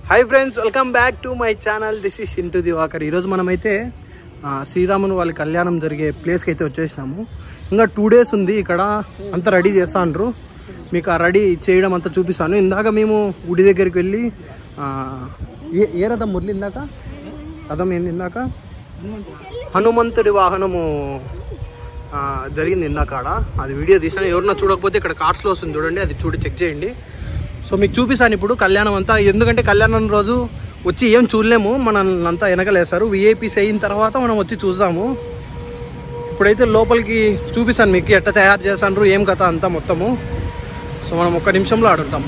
Hi friends welcome back to my channel this is ఇంటూ దివాకర్ ఈరోజు మనమైతే ఆ, శ్రీరాముని వాళ్ళ కళ్యాణం జరిగే ప్లేస్కి అయితే వచ్చేసినాము ఇంకా టూ డేస్ ఉంది ఇక్కడ అంతా రెడీ చేస్తాండ్రు మీకు ఆ రెడీ చేయడం అంతా చూపిస్తాను ఇందాక మేము గుడి దగ్గరికి వెళ్ళి ఆ, ఏ ఏ రథం మురళి ఇందాక రథం ఏంది ఇందాక హనుమంతుడి వాహనము ఆ, జరిగింది ఇందాక ఆడ అది వీడియో తీసాను ఎవరన్నా చూడకపోతే ఇక్కడ కార్డ్స్లో వస్తుంది చూడండి అది చూడి చెక్ చేయండి సో మీకు చూపిస్తాను ఇప్పుడు కళ్యాణం అంతా ఎందుకంటే కళ్యాణం రోజు వచ్చి ఏం చూడలేము మనల్ని అంతా వెనకలేస్తారు విఐపీస్ అయిన తర్వాత మనం వచ్చి చూద్దాము ఇప్పుడైతే లోపలికి చూపిస్తాను మీకు ఎట్లా తయారు చేస్తాను ఏం కథ అంతా మొత్తము సో మనం ఒక్క నిమిషంలో ఆడుతాం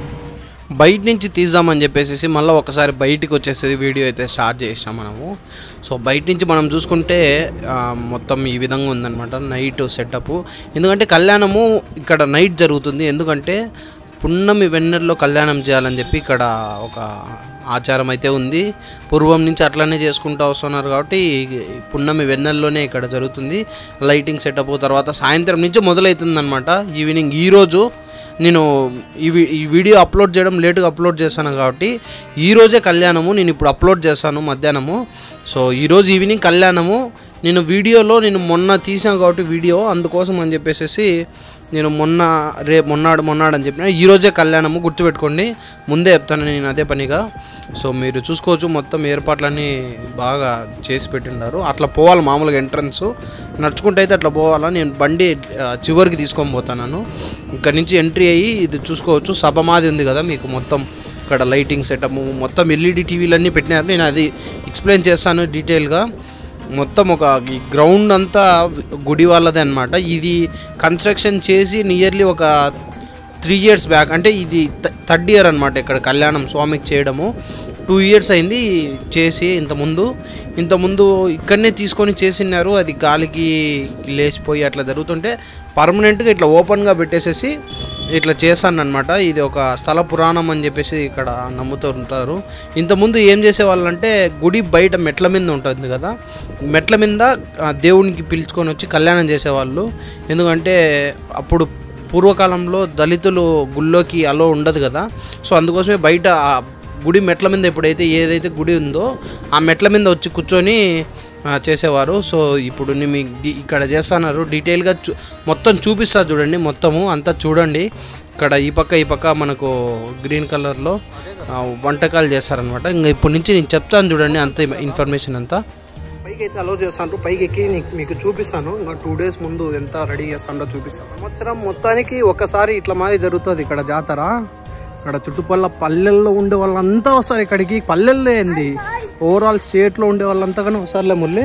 బయట నుంచి తీద్దామని చెప్పేసి మళ్ళీ ఒకసారి బయటికి వచ్చేసి వీడియో అయితే స్టార్ట్ చేసాం మనము సో బయట నుంచి మనం చూసుకుంటే ఆ, మొత్తం ఈ విధంగా ఉందన్నమాట నైట్ సెటప్ ఎందుకంటే కళ్యాణము ఇక్కడ నైట్ జరుగుతుంది ఎందుకంటే పున్నమి వెన్నెల్లో కళ్యాణం చేయాలని చెప్పి ఇక్కడ ఒక ఆచారం అయితే ఉంది పూర్వం నుంచి అట్లనే చేసుకుంటూ వస్తున్నారు కాబట్టి ఈ పున్నమి వెన్నెల్లోనే ఇక్కడ జరుగుతుంది లైటింగ్ సెటప్ తర్వాత సాయంత్రం నుంచి మొదలవుతుంది అనమాట ఈవినింగ్ ఈరోజు నేను ఈ వి- ఈ వీడియో అప్లోడ్ చేయడం లేటుగా అప్లోడ్ చేశాను కాబట్టి ఈ రోజే కళ్యాణము నేను ఇప్పుడు అప్లోడ్ చేశాను మధ్యాహ్నము సో ఈరోజు ఈవినింగ్ కళ్యాణము నేను వీడియోలో నేను మొన్న తీసాను కాబట్టి వీడియో అందుకోసం అని చెప్పేసి నేను మొన్న రే మొన్నాడు మొన్నాడు అని చెప్పిన ఈరోజే కళ్యాణము గుర్తుపెట్టుకోండి ముందే చెప్తాను నేను అదే పనిగా సో మీరు చూసుకోవచ్చు మొత్తం ఏర్పాట్లన్నీ బాగా చేసి పెట్టిండారు అట్లా పోవాలి మామూలుగా ఎంట్రన్స్ నడుచుకుంటే అయితే అట్లా పోవాలా నేను బండి ఆ, చివరికి తీసుకొని పోతాను ఇక్కడ నుంచి ఎంట్రీ అయ్యి ఇది చూసుకోవచ్చు సభ మాది ఉంది కదా మీకు మొత్తం ఇక్కడ లైటింగ్ సెటప్ మొత్తం ఎల్ఈడి టీవీలన్నీ పెట్టినారు నేను అది ఎక్స్ప్లెయిన్ చేస్తాను డీటెయిల్గా మొత్తం ఒక ఈ గ్రౌండ్ అంతా గుడి వాళ్ళదే అనమాట ఇది కన్స్ట్రక్షన్ చేసి నియర్లీ ఒక త్రీ ఇయర్స్ బ్యాక్ అంటే ఇది థర్డ్ ఇయర్ అనమాట ఇక్కడ కళ్యాణం స్వామికి చేయడము టూ ఇయర్స్ అయింది చేసి ఇంతకుముందు ఇంతకుముందు ఇక్కడనే తీసుకొని చేసినారు అది గాలికి లేచిపోయి అట్లా జరుగుతుంటే పర్మనెంట్గా ఇట్లా ఓపెన్గా పెట్టేసేసి ఇట్లా చేశానమాట ఇది ఒక స్థల పురాణం అని చెప్పేసి ఇక్కడ నమ్ముతూ ఉంటారు ఇంతకుముందు ఏం చేసేవాళ్ళంటే గుడి బయట మెట్ల మీద ఉంటుంది కదా మెట్ల మీద ఆ, దేవునికి పిలుచుకొని వచ్చి కళ్యాణం చేసేవాళ్ళు ఎందుకంటే అప్పుడు పూర్వకాలంలో దళితులు గుళ్ళోకి అలో ఉండదు కదా సో అందుకోసమే బయట ఆ గుడి మెట్ల మీద ఎప్పుడైతే ఏదైతే గుడి ఉందో ఆ మెట్ల మీద వచ్చి కూర్చొని ఆ, చేసేవారు సో ఇప్పుడు నేను మీకు డి- ఇక్కడ చేస్తున్నారు డీటెయిల్గా చూ మొత్తం చూపిస్తా చూడండి మొత్తము అంతా చూడండి ఇక్కడ ఈ పక్క ఈ పక్క మనకు గ్రీన్ కలర్లో ఆ, వంటకాలు చేస్తారనమాట ఇంకా ఇప్పటి నుంచి నేను చెప్తాను చూడండి అంత ఇన్ఫర్మేషన్ అంతా పైకి అయితే అలో చేస్తాను పైకి ఎక్కి నీకు- మీకు చూపిస్తాను ఇంకా టూ డేస్ ముందు ఎంత రెడీ చేస్తానో చూపిస్తాను సంవత్సరం మొత్తానికి ఒక్కసారి ఇట్లా మాది జరుగుతుంది ఇక్కడ జాతర ఇక్కడ చుట్టుపక్కల పల్లెల్లో ఉండే వాళ్ళంతా వస్తారు ఇక్కడికి పల్లెల్లో ఏంది ఓవరాల్ స్టేట్లో ఉండే వాళ్ళంతా కానీ వస్తారులే మురళి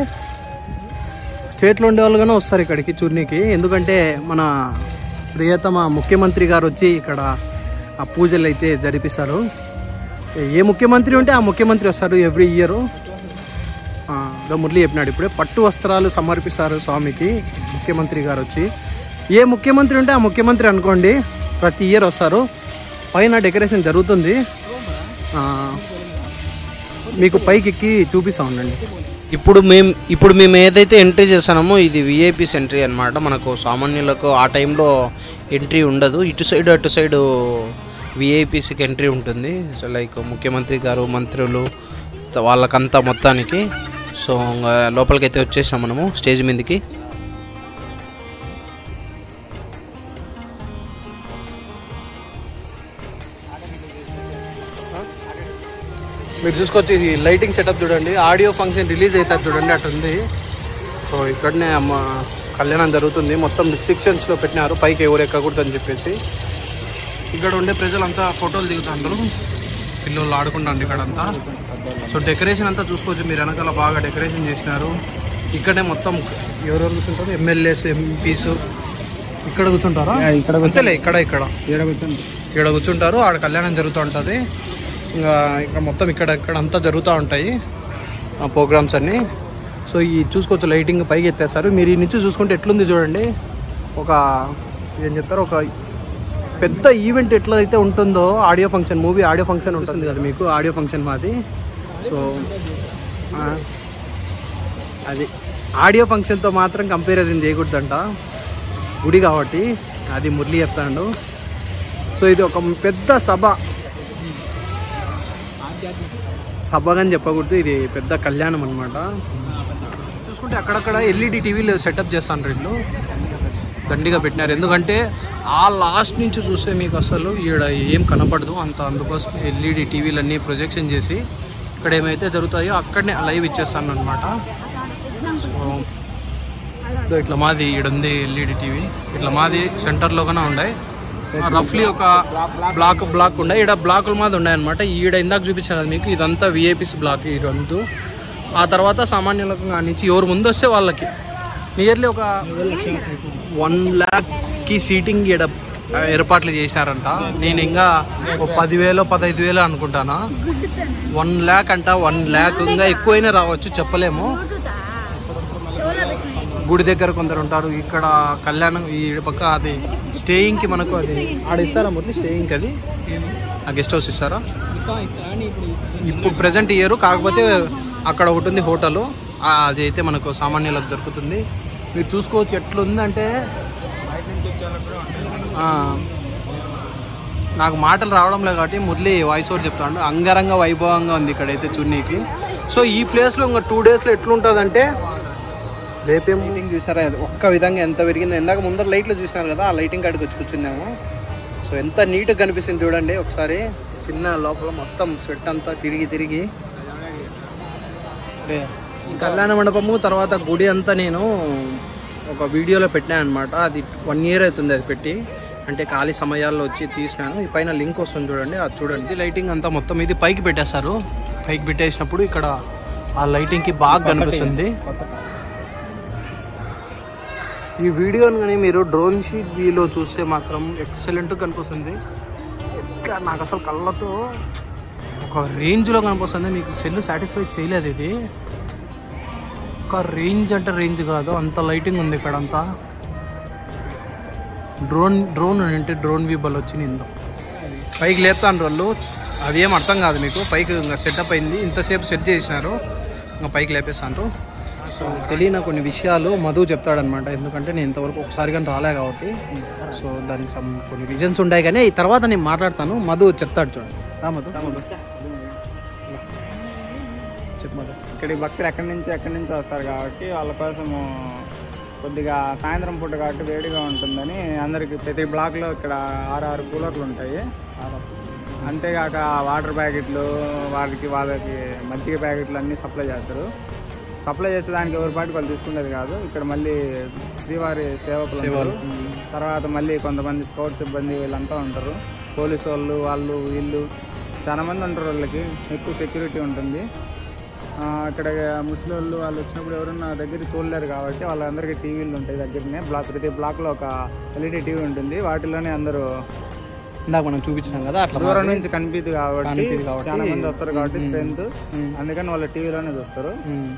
స్టేట్లో ఉండే వాళ్ళు కానీ వస్తారు ఇక్కడికి చూడనీకి ఎందుకంటే మన ప్రియతమ ముఖ్యమంత్రి గారు వచ్చి ఇక్కడ ఆ పూజలు అయితే జరిపిస్తారు ఏ ముఖ్యమంత్రి ఉంటే ఆ ముఖ్యమంత్రి వస్తారు ఎవ్రీ ఇయర్ గా మురళి చెప్పినాడు ఇప్పుడే పట్టు వస్త్రాలు సమర్పిస్తారు స్వామికి ముఖ్యమంత్రి గారు వచ్చి ఏ ముఖ్యమంత్రి ఉంటే ఆ ముఖ్యమంత్రి అనుకోండి ప్రతి ఇయర్ వస్తారు పైన డెకరేషన్ జరుగుతుంది ఆ, మీకు పైకి ఎక్కి చూపిస్తా ఉండండి ఇప్పుడు మేము ఇప్పుడు మేము ఏదైతే ఎంట్రీ చేస్తామో ఇది విఐపీస్ ఎంట్రీ అనమాట మనకు సామాన్యులకు ఆ టైంలో ఎంట్రీ ఉండదు ఇటు సైడ్ అటు సైడ్ విఐపీస్కి ఎంట్రీ ఉంటుంది సో లైక్ ముఖ్యమంత్రి గారు మంత్రులు త- వాళ్ళకంతా మొత్తానికి సో ఇంకా లోపలికి అయితే వచ్చేసాం మనము స్టేజ్ మీదకి మీరు చూసుకోవచ్చు ఇది లైటింగ్ సెటప్ చూడండి ఆడియో ఫంక్షన్ రిలీజ్ అవుతుంది చూడండి అటు ఉంది సో ఇక్కడనే అమ్మ కళ్యాణం జరుగుతుంది మొత్తం రిస్ట్రిక్షన్స్లో పెట్టినారు పైకి ఎవరు ఎక్కకూడదని చెప్పేసి ఇక్కడ ఉండే ప్రజలంతా ఫోటోలు దిగుతాండ్రు పిల్లలు ఆడుకుంటాండ్రు ఇక్కడంతా సో డెకరేషన్ అంతా చూసుకోవచ్చు మీరు వెనకాల బాగా డెకరేషన్ చేసినారు ఇక్కడే మొత్తం ఎవరెవరు కూర్చుంటారు ఎమ్మెల్యేస్ ఎంపీస్ ఇక్కడ కూర్చుంటారా ఇక్కడ అంతేలే ఇక్కడ ఇక్కడ ఇక్కడ కూర్చుంటారు ఆడ కళ్యాణం జరుగుతూ ఉంటుంది ఇంకా ఇక్కడ మొత్తం ఇక్కడ ఇక్కడ అంతా జరుగుతూ ఉంటాయి ప్రోగ్రామ్స్ అన్నీ సో ఈ చూసుకోవచ్చు లైటింగ్ పైకి ఎత్తేస్తారు మీరు ఈ నుంచి చూసుకుంటే ఎట్లుంది చూడండి ఒక ఏం చెప్తారు ఒక పెద్ద ఈవెంట్ ఎట్లయితే ఉంటుందో audio function movie audio function ఉంటుంది కదా మీకు ఆడియో ఫంక్షన్ మాది సో ఆ, అది ఆడియో ఫంక్షన్తో మాత్రం కంపారిజన్ చేయకూడదంట గుడి కాబట్టి అది మురళి చెప్తాడు సో ఇది ఒక పెద్ద సభ సభగాని చెప్పకూడదు ఇది పెద్ద కళ్యాణం అనమాట చూసుకుంటే అక్కడక్కడ ఎల్ఈడి టీవీలు సెటప్ చేస్తాను వీళ్ళు దండిగా పెట్టినారు ఎందుకంటే ఆ లాస్ట్ నుంచి చూస్తే మీకు అసలు ఈడ ఏం కనపడదు అంత అందుకోసం ఎల్ఈడి టీవీలు అన్నీ ప్రొజెక్షన్ చేసి ఇక్కడ ఏమైతే జరుగుతాయో అక్కడనే లైవ్ ఇచ్చేస్తాను అనమాట సో ఇదో ఇట్లా మాది ఈడ ఉంది ఎల్ఈడి టీవీ ఇట్లా మాది సెంటర్లో కూడా ఉన్నాయి రఫ్లీ ఒక బ్లాక్ బ్లాక్ ఉండే ఈడ బ్లాకుల మాది ఉన్నాయి అనమాట ఈడ ఇందాక చూపించాను కదా మీకు ఇదంతా విఐపిస్ బ్లాక్ ఈ రెండు ఆ తర్వాత సామాన్యులకు నుంచి ఎవరు ముందు వస్తే వాళ్ళకి నియర్లీ ఒక వన్ ల్యాక్కి సీటింగ్ ఈడ ఏర్పాట్లు చేశారంట నేను ఇంకా ఒక పదివేలు పదహైదు వేలు అనుకుంటానా వన్ ల్యాక్ అంట వన్ ల్యాక్ ఇంకా ఎక్కువైనా రావచ్చు చెప్పలేము గుడి దగ్గర కొందరు ఉంటారు ఇక్కడ కళ్యాణం ఈ పక్క అది స్టేయింగ్ కి మనకు అది ఆడ ఇస్తారా మురళి స్టేయింగ్ అది ఆ గెస్ట్ హౌస్ ఇస్తారా ఇప్పుడు ప్రెసెంట్ ఇయ్యరు కాకపోతే అక్కడ ఒకటి ఉంది హోటల్ అది అయితే మనకు సామాన్యులకు దొరుకుతుంది మీరు చూసుకోవచ్చు ఎట్లుందంటే ఆ, నాకు మాటలు రావడం లేదు కాబట్టి మురళి వాయిస్ ఓవర్ చెప్తాడు అంగరంగ వైభవంగా ఉంది ఇక్కడైతే చున్నీకి సో ఈ ప్లేస్లో ఇంకా టూ డేస్లో ఎట్లుంటుందంటే రేపేం లైటింగ్ చూసారా అది ఒక్క విధంగా ఎంత పెరిగిందో ఇందాక ముందర లైట్లు చూసినారు కదా ఆ లైటింగ్ కాడికి వచ్చి కూర్చున్నాము సో ఎంత నీట్గా కనిపిస్తుంది చూడండి ఒకసారి చిన్న లోపల మొత్తం స్వెట్ అంతా తిరిగి తిరిగి అంటే కళ్యాణ మండపము తర్వాత గుడి అంతా నేను ఒక వీడియోలో పెట్టినా అనమాట అది వన్ ఇయర్ అవుతుంది అది పెట్టి అంటే ఖాళీ సమయాల్లో వచ్చి తీసినాను ఈ పైన లింక్ వస్తుంది చూడండి అది చూడండి లైటింగ్ అంతా మొత్తం ఇది పైకి పెట్టేస్తారు పైకి పెట్టేసినప్పుడు ఇక్కడ ఆ లైటింగ్కి బాగా కనిపిస్తుంది ఈ వీడియోని కానీ మీరు డ్రోన్ షీట్ వీలో చూస్తే మాత్రం ఎక్సలెంట్ కనిపిస్తుంది ఇట్లా నాకు అసలు కళ్ళతో ఒక రేంజ్లో కనిపిస్తుంది మీకు సెల్ సాటిస్ఫై చేయలేదు ఇది ఒక రేంజ్ అంటే రేంజ్ కాదు అంత లైటింగ్ ఉంది ఇక్కడ అంతా డ్రోన్ డ్రోన్ అంటే డ్రోన్ వీబల్ వచ్చి నిందో పైకి లేపుతాను వాళ్ళు అదేం అర్థం కాదు మీకు పైకి ఇంకా సెటప్ అయింది ఇంతసేపు సెట్ చేసినారు ఇంకా పైకి లేపేస్తాను సో తెలియని కొన్ని విషయాలు మధు చెప్తాడనమాట ఎందుకంటే నేను ఇంతవరకు ఒకసారి కానీ రాలే కాబట్టి సో దానికి సమ్ కొన్ని రీజన్స్ ఉంటాయి కానీ ఈ తర్వాత నేను మాట్లాడతాను మధు చెప్తాడు చూడండి రా మధు రా మధు చెప్పు మధు ఇక్కడికి భక్తులు ఎక్కడి నుంచి ఎక్కడి నుంచి వస్తారు కాబట్టి వాళ్ళ కోసము కొద్దిగా సాయంత్రం పూట కాబట్టి వేడిగా ఉంటుందని అందరికి ప్రతి బ్లాక్లో ఇక్కడ ఆరు ఆరు కూలర్లు ఉంటాయి అంతేకాక వాటర్ ప్యాకెట్లు వాటికి వాళ్ళకి మజ్జిగ ప్యాకెట్లు అన్నీ సప్లై చేస్తారు సప్లై చేసే దానికి ఎవరి పాటికి వాళ్ళు తీసుకునేది కాదు ఇక్కడ మళ్ళీ శ్రీవారి సేవకులు సేవలు. ఉంటారు. తర్వాత మళ్ళీ కొంతమంది స్కౌట్ సిబ్బంది వీళ్ళంతా ఉంటారు పోలీసు వాళ్ళు వాళ్ళు వీళ్ళు చాలా మంది ఉంటారు వాళ్ళకి ఎక్కువ సెక్యూరిటీ ఉంటుంది ఆ, ఇక్కడ ముస్లిం వాళ్ళు వాళ్ళు వచ్చినప్పుడు ఎవరన్నా దగ్గర చూడలేరు కాబట్టి వాళ్ళందరికీ టీవీలు ఉంటాయి దగ్గరనే బ్లాక్ ప్రతి బ్లాక్లో ఒక ఎల్ఈడి టీవీ ఉంటుంది వాటిలోనే అందరూ ఇందాక మనం చూపించినాం కదా అట్లా దూరం నుంచి కనిపిద్ది కాబట్టి కనిపిద్ది కాబట్టి, చాలా మంది వస్తారు కాబట్టి మ్మ్. స్ట్రెంత్ మ్మ్. అందుకని వాళ్ళ టీవీలోనే చూస్తారు ఉమ్.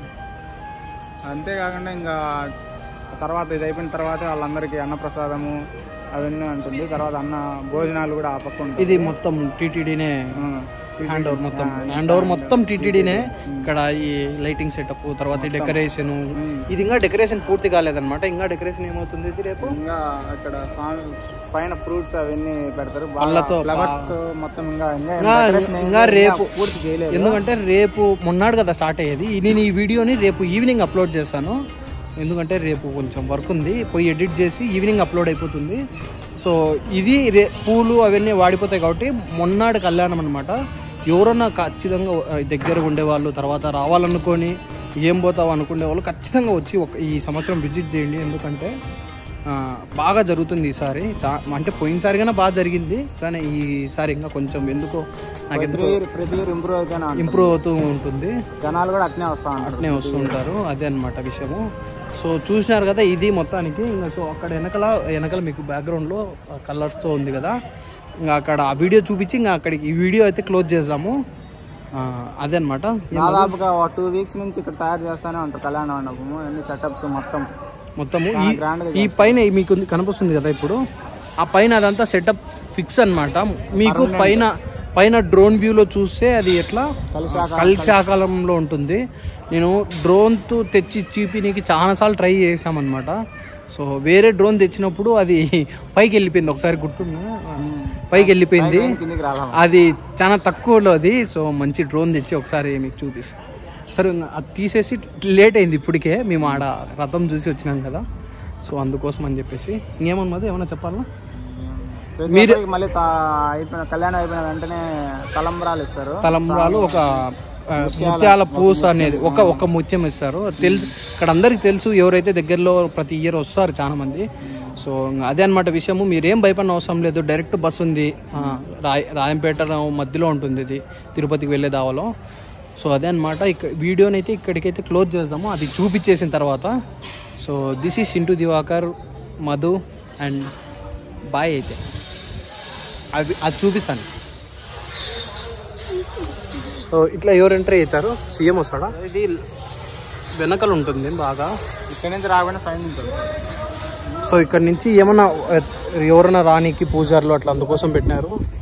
అంతేకాకుండా ఇంకా తర్వాత ఇది అయిపోయిన తర్వాత వాళ్ళందరికీ అన్నప్రసాదము అవన్నీ ఉంటుంది తర్వాత అన్న భోజనాలు కూడా ఆ పక్క ఉంటుంది ఇది మొత్తం టీటీడీనే ఆ, హ్యాండ్ ఓవర్ మొత్తం హ్యాండ్ ఓవర్ మొత్తం టీటీడీనే ఇక్కడ ఈ లైటింగ్ సెటప్ తర్వాత ఈ డెకరేషన్ ఇది ఇంకా డెకరేషన్ పూర్తి కాలేదన్నమాట ఇంకా డెకరేషన్ ఏమవుతుంది ఇది రేపు ఇంకా అక్కడ స్వామి పైన ఫ్రూట్స్ అవన్నీ పెడతారు పళ్ళతో ఫ్లవర్స్ మొత్తం ఇంకా ఇంకా ఇంకా decoration ఏం ఇంకా లేదు, రేపు ఇంకా పూర్తి చేయలేదు ఎందుకంటే రేపు మొన్నాడు కదా స్టార్ట్ అయ్యేది నేను ఈ వీడియోని రేపు ఈవినింగ్ అప్లోడ్ చేస్తాను ఎందుకంటే రేపు కొంచెం వర్క్ ఉంది పోయి ఎడిట్ చేసి ఈవినింగ్ అప్లోడ్ అయిపోతుంది సో ఇది రే పూలు అవన్నీ వాడిపోతాయి కాబట్టి మొన్నాడు కళ్యాణం అనమాట ఎవరన్నా ఖచ్చితంగా దగ్గర ఉండేవాళ్ళు తర్వాత రావాలనుకొని ఏం పోతావు అనుకునే వాళ్ళు ఖచ్చితంగా వచ్చి ఒక ఈ సంవత్సరం విజిట్ చేయండి ఎందుకంటే ఆ, బాగా జరుగుతుంది ఈసారి చా అంటే పోయినసారిగానే బాగా జరిగింది కానీ ఈసారి ఇంకా కొంచెం ఎందుకో నాకు ప్రతి ఎందుకో ఇయర్ ప్రతి ఇయర్ ఇంప్రూవ్ అయితేనే ఉంటుంది. ఇంప్రూవ్ అవుతూ ఉంటుంది జనాలు కూడా అట్నే వస్తా ఉంటారు అట్నే వస్తూ ఉంటారు అదే అనమాట విషయము సో చూసినారు కదా ఇది మొత్తానికి ఇంకా సో అక్కడ వెనకల వెనకల మీకు బ్యాక్గ్రౌండ్లో కలర్స్తో ఉంది కదా ఇంకా అక్కడ ఆ వీడియో చూపించి ఇంకా అక్కడికి ఈ వీడియో అయితే క్లోజ్ చేద్దాము ఆ, అదే అనమాట దాదాపుగా ఒక టూ వీక్స్ నుంచి ఇక్కడ తయారు చేస్తానే ఉంటారు కళ్యాణ మండపము అన్ని సెటప్స్ మొత్తం మొత్తము ఈ చాలా grand గా ఈ పైన ఈ మీకు ఉంది- కనిపిస్తుంది కదా ఇప్పుడు ఆ పైన అదంతా సెటప్ ఫిక్స్ అన్నమాట మీకు పైన పైన డ్రోన్ వ్యూలో చూస్తే అది ఎట్లా కలిశాక కలిసి ఆకాలంలో ఉంటుంది నేను డ్రోన్తో తెచ్చి చూపినీకి చాలాసార్లు ట్రై చేసామన్నమాట సో వేరే డ్రోన్ తెచ్చినప్పుడు అది పైకి వెళ్ళిపోయింది ఒకసారి గుర్తుందా పైకి వెళ్ళిపోయింది కిందికి రాలా అది చాలా తక్కువలో అది సో మంచి డ్రోన్ తెచ్చి ఒకసారి మీకు చూపిస్తాం సరే ఇంకా అది తీసేసి లేట్ అయింది ఇప్పటికే మేము ఆడ రథం చూసి వచ్చినాం కదా సో అందుకోసం అని చెప్పేసి ఇంకేమన్నది ఏమన్నా చెప్పాలా మీరు మళ్ళీ తా- అయిపోయిన కళ్యాణం అయిపోయిన వెంటనే తలంబరాలు ఇస్తారు తలంబ్రాలు ఒక ఆ, ముత్యాల పూస అనేది ఒక ఒక ముత్యం ఇస్తారు తెలుసు ఇక్కడ అందరికి తెలుసు ఎవరైతే దగ్గరలో ప్రతి ఇయర్ వస్తారు చాలా మంది సో ఇంక అదే అనమాట విషయము మీరేం భయపడిన అవసరం లేదు డైరెక్ట్ బస్ ఉంది ఆ, రాయ రాయంపేట మధ్యలో ఉంటుంది ఇది తిరుపతికి వెళ్ళే దావలో సో అదే అనమాట ఇక్కడ వీడియోని అయితే ఇక్కడికైతే క్లోజ్ చేద్దాము అది చూపించేసిన తర్వాత so this is into Divakar Madhu and boy అయితే అది అది చూపిస్తాను సో ఇట్లా ఎవరు ఎంట్రీ అవుతారు సీఎం వస్తాడా ఇది వెనకలు ఉంటుంది బాగా ఇక్కడ నుంచి రాకుండా సైన్ ఉంటుంది సో ఇక్కడ నుంచి ఏమన్నా ఎవరైనా రానికి పూజారులు అట్లా అందుకోసం పెట్టినారు